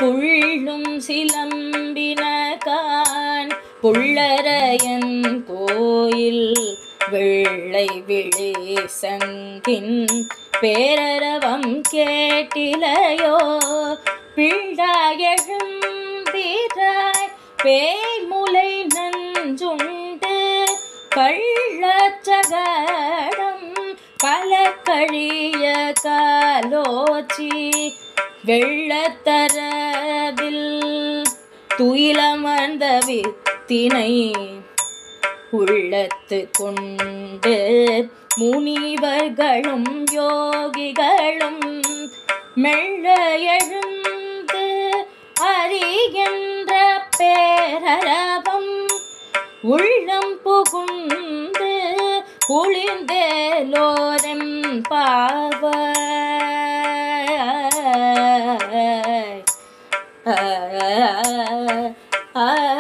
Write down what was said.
புள்ளும் சிலம்பினகான் புள்ளரையன் கோயில் வெள்ளை விழி சங்கின் பேரரவம் கேட்டிலையோ பிள்ளாயழும் தீராய் பேய்முலை நஞ்சுண்டு கள்ளச்சகடம் கலக்கழிய காலோச்சி வெள்ளத்தரவில் துயிலமர்ந்த வித்தினை உள்ளத்து கொண்டு முனிவர்களும் யோகிகளும் மெல்ல எழுந்து அறிகின்ற பேரரவம் உள்ளம் புகுந்து குளிர்ந்தேலோரம் பாவ ஆ